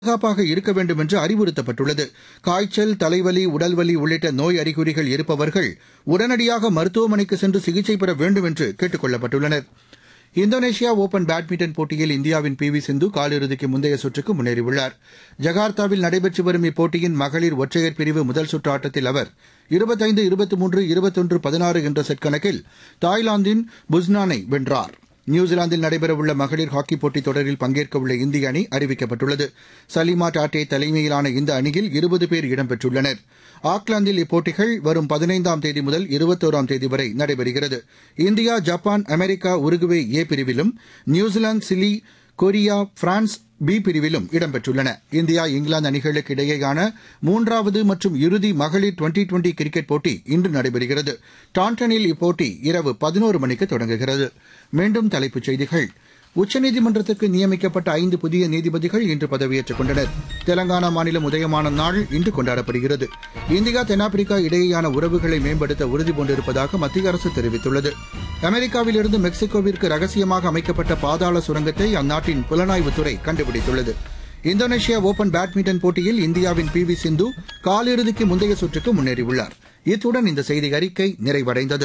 பாதுகாப்பாக இருக்க வேண்டும் என்று அறிவுறுத்தப்பட்டுள்ளது காய்ச்சல் தலைவலி உடல்வலி உள்ளிட்ட நோய் அறிகுறிகள் இருப்பவர்கள் உடனடியாக மருத்துவமனைக்கு சென்று சிகிச்சை பெற வேண்டும் என்று கேட்டுக் கொள்ளப்பட்டுள்ளனர் இந்தோனேஷியா ஓபன் பேட்மிண்டன் போட்டியில் இந்தியாவின் பி வி சிந்து காலிறுதிக்கு முந்தைய சுற்றுக்கு முன்னேறியுள்ளார் ஜகார்த்தாவில் நடைபெற்று வரும் இப்போட்டியின் மகளிர் ஒற்றையர் பிரிவு முதல் சுற்று ஆட்டத்தில் அவர் இருபத்தைந்து இருபத்தி மூன்று இருபத்தொன்று பதினாறு என்ற செட் கணக்கில் தாய்லாந்தின் புஸ்னானை வென்றார் நியூசிலாந்தில் நடைபெறவுள்ள மகளிர் ஹாக்கி போட்டித் தொடரில் பங்கேற்கவுள்ள இந்திய அணி அறிவிக்கப்பட்டுள்ளது சலிமா டாட்டே தலைமையிலான இந்த அணியில் இருபது பேர் இடம்பெற்றுள்ளனர் ஆக்லாந்தில் இப்போட்டிகள் வரும் பதினைந்தாம் தேதி முதல் இருபத்தோராம் தேதி வரை நடைபெறுகிறது India Japan America Uruguay A பிரிவிலும் New Zealand Chile Korea France B பிரிவிலும் இடம்பெற்றுள்ளன இந்தியா இங்கிலாந்து அணிகளுக்கு இடையேயான மூன்றாவது மற்றும் இறுதி மகளிர் டுவெண்டி டுவெண்டி கிரிக்கெட் போட்டி இன்று நடைபெறுகிறது டாண்டனில் இப்போட்டி இரவு பதினோரு மணிக்கு தொடங்குகிறது மீண்டும் தலைப்புச் செய்திகள் உச்சநீதிமன்றத்துக்கு நியமிக்கப்பட்ட ஐந்து புதிய நீதிபதிகள் இன்று பதவியேற்றுக் கொண்டனர் தெலங்கானா மாநிலம் உதயமான நாள் இன்று கொண்டாடப்படுகிறது இந்தியா தென்னாப்பிரிக்கா இடையேயான உறவுகளை மேம்படுத்த உறுதிபூண்டிருப்பதாக மத்திய அரசு தெரிவித்துள்ளது அமெரிக்காவிலிருந்து மெக்சிகோவிற்கு ரகசியமாக அமைக்கப்பட்ட பாதாள சுரங்கத்தை அந்நாட்டின் புலனாய்வுத்துறை கண்டுபிடித்துள்ளது இந்தோனேஷியா ஓபன் பேட்மிண்டன் போட்டியில் இந்தியாவின் பி வி சிந்து காலிறுதிக்கு முந்தைய சுற்றுக்கு முன்னேறியுள்ளார் இத்துடன் இந்த செய்தி அறிக்கை நிறைவடைந்தது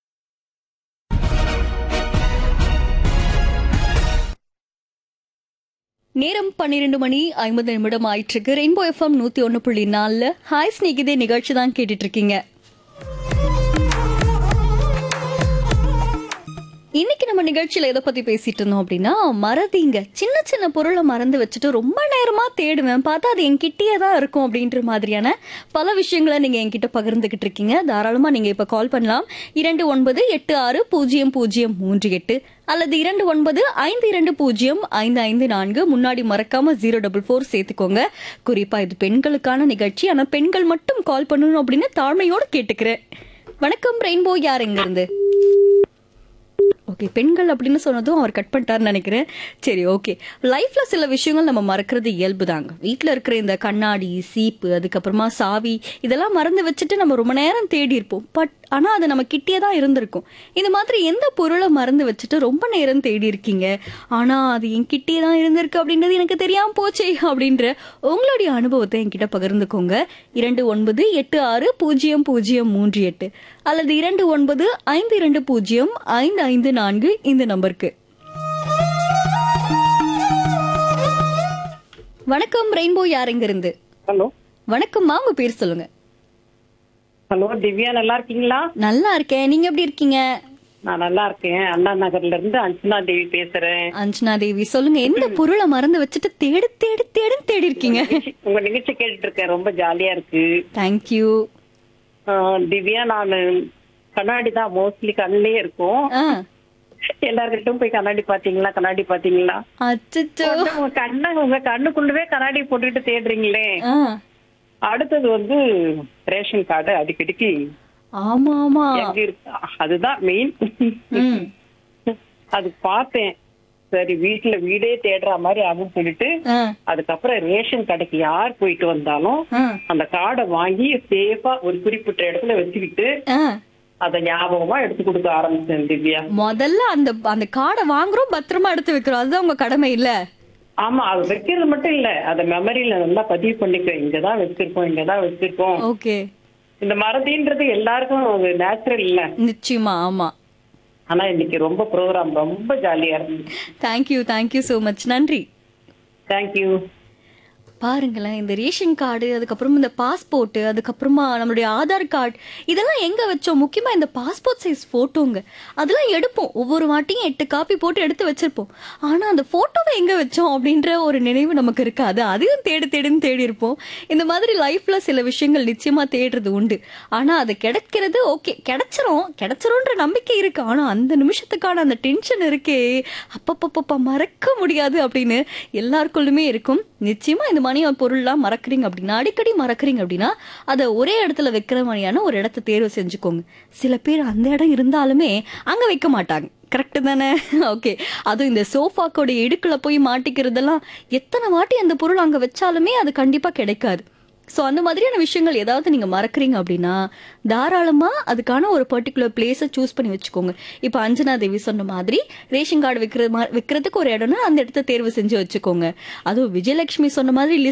நேரம் பன்னிரண்டு மணி ஐம்பது நிமிடம் ஆயிட்டிருக்கு ரெயின்போ எஃப்எம் நூத்தி ஒன்னு புள்ளி நாலுல ஹாய் ஸ்நேகிதே நிகழ்ச்சி தான் கேட்டுட்டு இருக்கீங்க இன்னைக்கு நம்ம நிகழ்ச்சியில எதை பத்தி பேசிட்டு இருந்தோம் அப்படின்னா மறதிங்க சின்ன சின்ன பொருளை மறந்து வச்சுட்டு ரொம்ப நேரமா தேடுவேன் பார்த்தா அது என்கிட்டயே தான் இருக்கும் அப்படின்ற மாதிரியான பல விஷயங்களை நீங்க என்கிட்ட பகிர்ந்துகிட்டு இருக்கீங்க தாராளமா நீங்க இப்ப கால் பண்ணலாம் இரண்டு ஒன்பது எட்டு ஆறு பூஜ்ஜியம் பூஜ்ஜியம் மூன்று எட்டு அல்லது இரண்டு ஒன்பது ஐந்து இரண்டு பூஜ்ஜியம் ஐந்து ஐந்து நான்கு முன்னாடி மறக்காம ஜீரோ டபுள் ஃபோர் சேர்த்துக்கோங்க குறிப்பா இது பெண்களுக்கான நிகழ்ச்சி ஆனா பெண்கள் மட்டும் கால் பண்ணணும் அப்படின்னு தாழ்மையோடு கேட்டுக்கிறேன் வணக்கம் ரெயின்போ யார் எங்க இருந்து ஓகே பெண்கள் அப்படின்னு சொன்னதும் அவர் கட் பண்ணிட்டாருன்னு நினைக்கிறேன் சரி ஓகே லைஃப்ல சில விஷயங்கள் நம்ம மறக்கிறது இயல்பு தாங்க வீட்டில் இருக்கிற இந்த கண்ணாடி சீப்பு அதுக்கப்புறமா சாவி இதெல்லாம் மறந்து வச்சுட்டு நம்ம ரொம்ப நேரம் தேடி இருப்போம் பட் ஆனால் அது நம்ம கிட்டே தான் இருந்திருக்கும் இந்த மாதிரி எந்த பொருளை மறந்து வச்சுட்டு ரொம்ப நேரம் தேடி இருக்கீங்க ஆனால் அது என்கிட்டே தான் இருந்திருக்கு அப்படின்றது எனக்கு தெரியாமல் போச்சே அப்படின்ற உங்களுடைய அனுபவத்தை என்கிட்ட பகிர்ந்துக்கோங்க இரண்டு ஒன்பது எட்டு ஆறு பூஜ்ஜியம் பூஜ்ஜியம் மூன்று எட்டு அல்லது இரண்டு ஒன்பது ஐந்து இரண்டு பூஜ்ஜியம் ஐந்து ஐந்து நான்கு இந்த நம்பருக்கு வணக்கம் ரெயின்போ யார் எங்க இருந்து ஹலோ வணக்கம்மா உங்க பேர் சொல்லுங்க ஹலோ திவ்யா நல்லா இருக்கீங்களா நல்லா இருக்கேன் நீங்க எப்படி இருக்கீங்க நான் நல்லா இருக்கேன் அண்ணா நகர்ல இருந்து அஞ்சனா தேவி பேசுறேன் அஞ்சனா தேவி சொல்லுங்க எந்த பொருளை மறந்து வச்சுட்டு தேடு தேடு தேடுன்னு தேடி இருக்கீங்க உங்க நிகழ்ச்சி கேட்டுட்டு இருக்கேன் ரொம்ப ஜாலியா இருக்கு தேங்க்யூ ஆஹ் திவ்யா நான் கண்ணாடி தான் மோஸ்ட்லி கண்ணிலே இருக்கும் ஆ எல்லார்கிட்டும் போய் கண்ணாடி பாத்தீங்களா கண்ணாடி பாத்தீங்களா அச்சச்சோ உங்க கண்ணு உங்க கண்ணுக்குள்ளவே கண்ணாடி போட்டுட்டு தேடுறீங்களே ஆ அடுத்தது வந்து ரேஷன் கார்டு அடிக்கடிக்கு ஆமா ஆமா எங்க இருக்கு அதுதான் மெயின் ம் அது பார்த்தேன் சரி வீட்டுல வீடே தேடுற மாதிரி ஆகும் சொல்லிட்டு ஆ அதுக்கப்புறம் ரேஷன் கடைக்கு யார் போயிட்டு வந்தாலும் ஆ அந்த கார்டை வாங்கி சேஃபா ஒரு குறிப்பிட்ட இடத்துல வச்சுக்கிட்டு ஆ அத ஞாபகமா எடுத்து கொடுக்க ஆரம்பிச்சேன் திவ்யா முதல்ல அந்த அந்த கார்டை வாங்குறோம் பத்திரமா எடுத்து வைக்கிறோம் அதுதான் உங்க கடமை இல்ல ஆமா அது வைக்கிறது மட்டும் இல்ல அத மெமரியில நல்லா பதிவு பண்ணிக்க இங்கதான் வச்சிருக்கோம் இங்கதான் வச்சிருக்கோம் ஓகே இந்த மறதின்றது எல்லாருக்கும் நேச்சுரல் இல்ல நிச்சயமா ஆமா ஆனா இன்னைக்கு ரொம்ப ப்ரோக்ராம் ரொம்ப ஜாலியா இருந்துச்சு தேங்க்யூ தேங்க்யூ so மச் நன்றி தேங்க்யூ பாருங்களேன் இந்த ரேஷன் கார்டு அதுக்கப்புறம் இந்த பாஸ்போர்ட் அதுக்கப்புறமா நம்மளுடைய ஆதார் கார்டு இதெல்லாம் எங்க வச்சோம் முக்கியமா இந்த பாஸ்போர்ட் சைஸ் போட்டோங்க அதெல்லாம் எடுப்போம் ஒவ்வொரு வாட்டியும் எட்டு காப்பி போட்டு எடுத்து வச்சிருப்போம் ஆனா அந்த போட்டோவை எங்க வச்சோம் அப்படின்ற ஒரு நினைவு நமக்கு இருக்காது அதையும் தேடு தேடுன்னு தேடி இருப்போம் இந்த மாதிரி லைஃப்ல சில விஷயங்கள் நிச்சயமா தேடுறது உண்டு ஆனா அது கிடைக்கிறது ஓகே கிடைச்சிரும் கிடைச்சிரும்ன்ற நம்பிக்கை இருக்கு ஆனா அந்த நிமிஷத்துக்கான அந்த டென்ஷன் இருக்கே அப்பப்பப்பப்பா மறக்க முடியாது அப்படின்னு எல்லாருக்குள்ளுமே இருக்கும் நிச்சயமா இந்த மணி பொருள்லாம் மறக்கிறீங்க அப்படின்னா அடிக்கடி மறக்கிறீங்க அப்படின்னா அதை ஒரே இடத்துல வைக்கிற மாதிரியான ஒரு இடத்த தேர்வு செஞ்சுக்கோங்க சில பேர் அந்த இடம் இருந்தாலுமே அங்க வைக்க மாட்டாங்க கரெக்டு தானே ஓகே அதுவும் இந்த சோஃபாக்கோட இடுக்குல போய் மாட்டிக்கிறதெல்லாம் எத்தனை வாட்டி அந்த பொருள் அங்க வச்சாலுமே அது கண்டிப்பா கிடைக்காது ஸோ அந்த மாதிரியான விஷயங்கள் ஏதாவது நீங்க மறக்கறீங்க அப்படின்னா தாராளமா அதுக்கான ஒரு பர்டிகுலர் பிளேஸை சூஸ் பண்ணி வச்சுக்கோங்க இப்போ அஞ்சனா தேவி சொன்ன மாதிரி ரேஷன் கார்டு விற்கிற மா- விற்கிறதுக்கு ஒரு இடம்னா அந்த இடத்த தேர்வு செஞ்சு வச்சுக்கோங்க அதுவும் விஜயலட்சுமி சொன்ன மாதிரி